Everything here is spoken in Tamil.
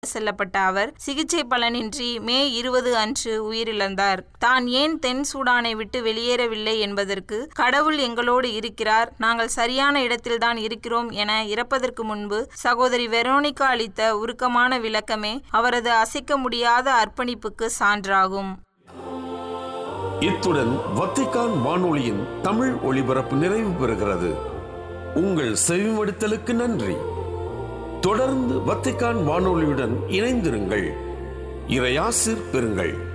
செல்லப்பட்ட அவர் சிகிச்சை பலனின்றி மே இருபது அன்று உயிரிழந்தார் தான் ஏன் தென் சூடானை விட்டு வெளியேறவில்லை என்பதற்கு கடவுள் எங்களோடு இருக்கிறார் நாங்கள் சரியான இடத்தில்தான் இருக்கிறோம் என இறப்பதற்கு முன்பு சகோதரி வெரோனிகா அளித்த உருக்கமான விளக்கமே அவரது அசைக்க முடியாத அர்ப்பணிப்புக்கு சான்றாகும் இத்துடன் வத்திக்கான் வானொலியின் தமிழ் ஒளிபரப்பு நிறைவு பெறுகிறது உங்கள் செவிமடுத்தலுக்கு நன்றி தொடர்ந்து வத்திக்கான் வானொலியுடன் இணைந்திருங்கள் இறையாசிர் பெறுங்கள்